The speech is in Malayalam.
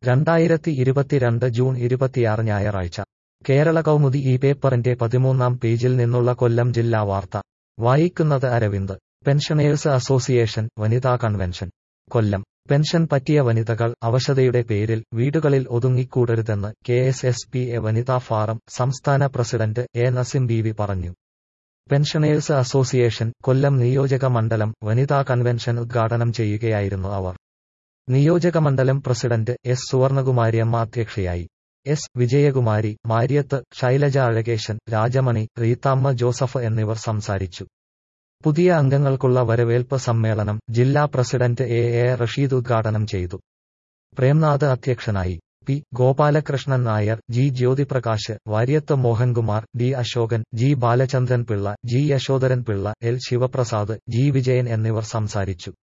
രണ്ടായിരത്തി ഇരുപത്തിരണ്ട് ജൂൺ ഇരുപത്തിയാറ് ഞായറാഴ്ച കേരള കൗമുദി ഈ പേപ്പറിന്റെ പതിമൂന്നാം പേജിൽ നിന്നുള്ള കൊല്ലം ജില്ലാ വാർത്ത വായിക്കുന്നത് അരവിന്ദ് പെൻഷനേഴ്സ് അസോസിയേഷൻ വനിതാ കൺവെൻഷൻ കൊല്ലം പെൻഷൻ പറ്റിയ വനിതകൾ അവശതയുടെ പേരിൽ വീടുകളിൽ ഒതുങ്ങിക്കൂടരുതെന്ന് K S S P A വനിതാ ഫാറം സംസ്ഥാന പ്രസിഡന്റ് എ നസിം ബീവി പറഞ്ഞു പെൻഷനേഴ്സ് അസോസിയേഷൻ കൊല്ലം നിയോജക മണ്ഡലം വനിതാ കൺവെൻഷൻ ഉദ്ഘാടനം ചെയ്യുകയായിരുന്നു അവർ നിയോജക മണ്ഡലം പ്രസിഡന്റ് എസ് സുവർണകുമാരിയമ്മ അധ്യക്ഷയായി എസ് വിജയകുമാരി മാര്യത്ത് ശൈലജ അഴകേശൻ രാജമണി റീത്താമ്മ ജോസഫ് എന്നിവർ സംസാരിച്ചു പുതിയ അംഗങ്ങൾക്കുള്ള വരവേൽപ്പ് സമ്മേളനം ജില്ലാ പ്രസിഡന്റ് എ എ റഷീദ് ഉദ്ഘാടനം ചെയ്തു പ്രേംനാഥ് അധ്യക്ഷനായി P Gopalakrishnan Nair G Jyothiprakash Variyath Mohankumar D Ashokan G Balachandran Pillai G Yashodharan Pillai L Sivaprasad G Vijayan എന്നിവർ സംസാരിച്ചു